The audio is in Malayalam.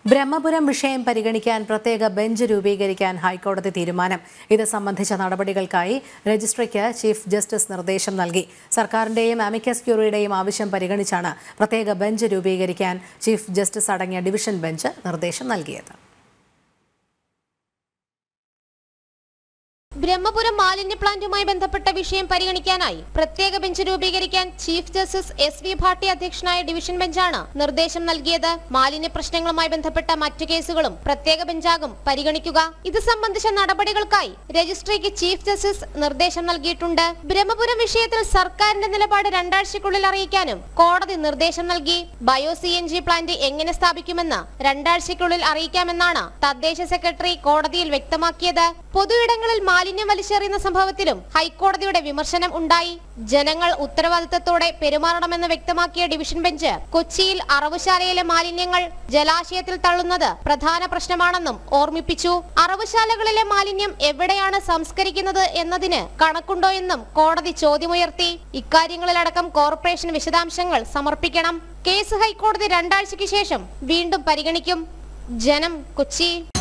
ബ്രഹ്മപുരം വിഷയം പരിഗണിക്കാൻ പ്രത്യേക ബെഞ്ച് രൂപീകരിക്കാൻ ഹൈക്കോടതി തീരുമാനം ഇത് സംബന്ധിച്ച നടപടികൾക്കായി രജിസ്ട്രിക്ക് ചീഫ് ജസ്റ്റിസ് നിർദ്ദേശം നൽകി സർക്കാരിന്റെയും അമിക്കസ് ക്യൂറിയുടെയും ആവശ്യം പരിഗണിച്ചാണ് പ്രത്യേക ബെഞ്ച് രൂപീകരിക്കാൻ ചീഫ് ജസ്റ്റിസ് അടങ്ങിയ ഡിവിഷൻ ബെഞ്ച് നിർദ്ദേശം നൽകിയത് ബ്രഹ്മപുരം മാലിന്യ പ്ലാന്റുമായി ബന്ധപ്പെട്ട വിഷയം പരിഗണിക്കാനായി പ്രത്യേക ബെഞ്ച് രൂപീകരിക്കാൻ chief justice S V Bhatti അധ്യക്ഷനായ ഡിവിഷൻ ബെഞ്ചാണ് നിർദ്ദേശം നൽകിയത് മാലിന്യ പ്രശ്നങ്ങളുമായി ബന്ധപ്പെട്ട മറ്റു കേസുകളും പ്രത്യേക ബെഞ്ചാകും പരിഗണിക്കുക ഇത് സംബന്ധിച്ച നടപടികൾക്കായി രജിസ്ട്രിക്ക് ചീഫ് ജസ്റ്റിസ് നിർദ്ദേശം നൽകിയിട്ടുണ്ട് ബ്രഹ്മപുരം വിഷയത്തിൽ സർക്കാരിന്റെ നിലപാട് രണ്ടാഴ്ചക്കുള്ളിൽ അറിയിക്കാനും കോടതി നിർദ്ദേശം നൽകി bio C N G plant എങ്ങനെ സ്ഥാപിക്കുമെന്ന് രണ്ടാഴ്ചക്കുള്ളിൽ അറിയിക്കാമെന്നാണ് തദ്ദേശ സെക്രട്ടറി കോടതിയിൽ വ്യക്തമാക്കിയത് പൊതുയിടങ്ങളിൽ മാലിന്യം വലിച്ചെറിയുന്ന സംഭവത്തിലും ഹൈക്കോടതിയുടെ വിമർശനം ഉണ്ടായി ജനങ്ങൾ ഉത്തരവാദിത്തത്തോടെ പെരുമാറണമെന്ന് വ്യക്തമാക്കിയ ഡിവിഷൻ ബെഞ്ച് കൊച്ചിയിൽ അറവുശാലയിലെ മാലിന്യങ്ങൾ ജലാശയത്തിൽ തള്ളുന്നത് പ്രധാന പ്രശ്നമാണെന്നും ഓർമ്മിപ്പിച്ചു അറവുശാലകളിലെ മാലിന്യം എവിടെയാണ് സംസ്കരിക്കുന്നത് എന്നതിന് കണക്കുണ്ടോ എന്നും കോടതി ചോദ്യമുയർത്തി ഇക്കാര്യങ്ങളിലടക്കം കോർപ്പറേഷൻ വിശദാംശങ്ങൾ സമർപ്പിക്കണം കേസ് ഹൈക്കോടതി രണ്ടാഴ്ചയ്ക്ക് ശേഷം വീണ്ടും പരിഗണിക്കും ജനം കൊച്ചി